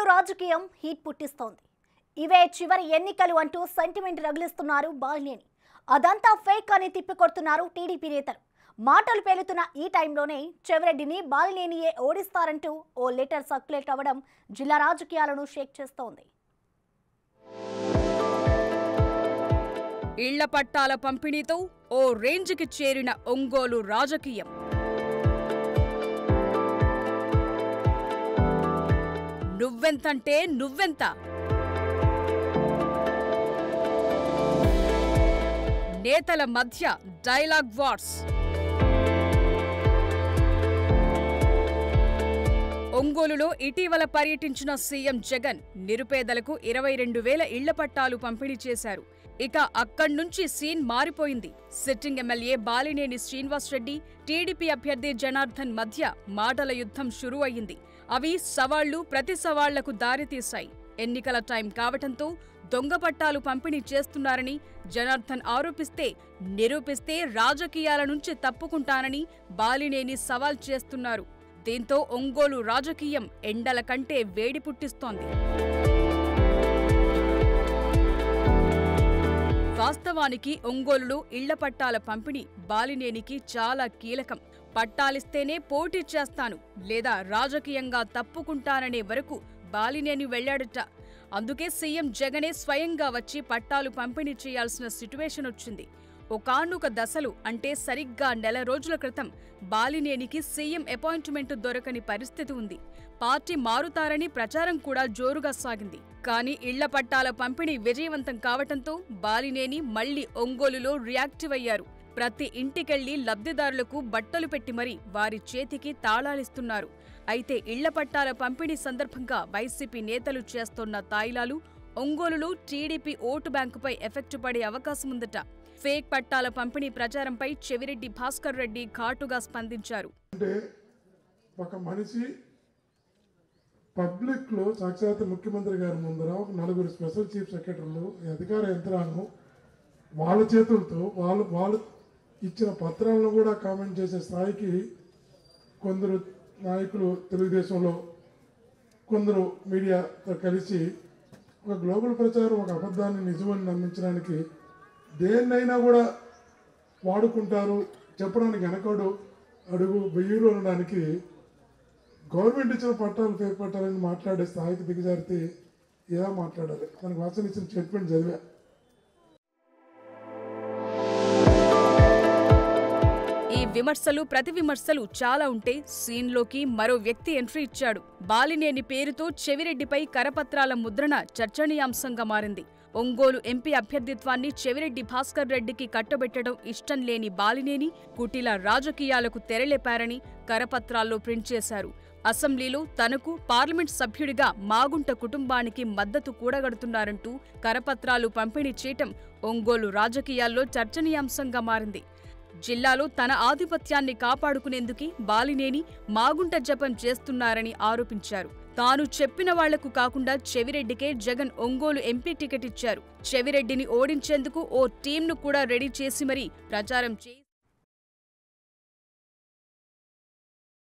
రాజకీయం హీట్ పుట్టిస్తోంది ఇవే చివరి ఎన్నికలు అంటూ సెంటిమెంట్ రగిలిస్తున్నారు బాలినేని అదంతా ఫేక్ అని తిప్పికొడుతున్నారు టీడీపీ నేతలు మాటలు పేలుతున్న ఈ టైంలోనే చెవిరెడ్డిని బాలినేనియే ఓడిస్తారంటూ ఓ లెటర్ సర్క్యులేట్ అవ్వడం జిల్లా రాజకీయాలను షేక్ చేస్తోంది ఇళ్ల పట్టాల పంపిణీతో ఓ రేంజ్కి చేరిన ఒంగోలు రాజకీయం నువ్వెంతంటే నువ్వెంత నేతల మధ్య డైలాగ్ వార్స్ ఒంగోలులో ఇటీవల పర్యటించిన సీఎం జగన్ నిరుపేదలకు ఇరవై రెండు వేల ఇళ్ల పట్టాలు పంపిణీ చేశారు ఇక అక్కడ్నుంచి సీన్ మారిపోయింది sitting MLA Balineni Srinivas Reddy TDP అభ్యర్థి జనార్దన్ మధ్య మాటల యుద్ధం షురూ అయింది అవి సవాళ్లు ప్రతి సవాళ్లకు దారితీశాయి ఎన్నికల టైం కావటంతో దొంగ పట్టాలు పంపిణీ చేస్తున్నారని జనార్దన్ ఆరోపిస్తే నిరూపిస్తే రాజకీయాల నుంచి తప్పుకుంటానని బాలినేని సవాల్ చేస్తున్నారు దీంతో ఒంగోలు రాజకీయం ఎండల కంటే వేడి పుట్టిస్తోంది వాస్తవానికి ఒంగోలులో ఇళ్ల పట్టాల పంపిణీ బాలినేనికి చాలా కీలకం పట్టాలిస్తేనే పోటీ చేస్తాను లేదా రాజకీయంగా తప్పుకుంటాననే వరకు బాలినేని వెళ్లాడట అందుకే సీఎం జగనే స్వయంగా వచ్చి పట్టాలు పంపిణీ చేయాల్సిన సిట్యువేషన్ వచ్చింది ఒకానొక దశలు అంటే సరిగ్గా నెల రోజుల క్రితం బాలినేనికి సీఎం అపాయింట్మెంట్ దొరకని పరిస్థితి ఉంది పార్టీ మారుతారని ప్రచారం కూడా జోరుగా సాగింది కానీ ఇళ్ల పట్టాల పంపిణీ విజయవంతం కావటంతో బాలినేని మళ్లీ ఒంగోలులో రియాక్టివ్ అయ్యారు ప్రతి ఇంటికెళ్లి లబ్ధిదారులకు బట్టలు పెట్టి మరీ వారి చేతికి తాళాలిస్తున్నారు అయితే ఇళ్ల పట్టాల పంపిణీ సందర్భంగా వైసీపీ నేతలు చేస్తోన్న తాయిలాలు ఒంగోలులో టీడీపీ ఓటు బ్యాంకుపై ఎఫెక్ట్ పడే అవకాశముందట ఫేక్ పట్టాల పంపిణీ ప్రచారంపై చెవిరెడ్డి భాస్కర్ రెడ్డి ఘాటుగా స్పందించారు అంటే ఒక మనిషి పబ్లిక్లో సాక్షాత్ ముఖ్యమంత్రి గారి ముందర ఒక నలుగురు స్పెషల్ చీఫ్ సెక్రటరీలు ఈ అధికార యంత్రాంగం వాళ్ళ చేతులతో వాళ్ళు వాళ్ళు ఇచ్చిన పత్రాలను కూడా కామెంట్ చేసే స్థాయికి కొందరు నాయకులు తెలుగుదేశంలో కొందరు మీడియాతో కలిసి ఒక గ్లోబల్ ప్రచారం ఒక అబద్ధాన్ని నిజమని నమ్మించడానికి దేన్నైనా కూడా వాడుకుంటారు చెప్పడానికి వెనకడు అడుగు వెయ్యిరు అనడానికి గవర్నమెంట్ ఇచ్చిన పట్టాలు ఫేక్ పట్టాలని మాట్లాడే స్థాయికి దిగజారితే ఎలా మాట్లాడాలి మనకు వాసన ఇచ్చిన స్టేట్మెంట్ చదివా ఈ విమర్శలు ప్రతి విమర్శలు చాలా ఉంటే సీన్లోకి మరో వ్యక్తి ఎంట్రీ ఇచ్చాడు బాలినేని పేరుతో చెవిరెడ్డిపై కరపత్రాల ముద్రణ చర్చనీయాంశంగా మారింది ఒంగోలు ఎంపీ అభ్యర్థిత్వాన్ని చెవిరెడ్డి భాస్కర్ రెడ్డికి కట్టబెట్టడం ఇష్టం లేని బాలినేని కుటిల రాజకీయాలకు తెరలేపారని కరపత్రాల్లో ప్రింట్ చేశారు అసెంబ్లీలో తనకు పార్లమెంట్ సభ్యుడిగా మాగుంట కుటుంబానికి మద్దతు కూడగడుతున్నారంటూ కరపత్రాలు పంపిణీ చేయటం ఒంగోలు రాజకీయాల్లో చర్చనీయాంశంగా మారింది జిల్లాలో తన ఆధిపత్యాన్ని కాపాడుకునేందుకే బాలినేని మాగుంట జపం చేస్తున్నారని ఆరోపించారు తాను చెప్పిన వాళ్లకు కాకుండా చెవిరెడ్డికే జగన్ ఒంగోలు ఎంపీ టికెట్ ఇచ్చారు చెవిరెడ్డిని ఓడించేందుకు ఓ టీంను కూడా రెడీ చేసి మరీ ప్రచారం చేసి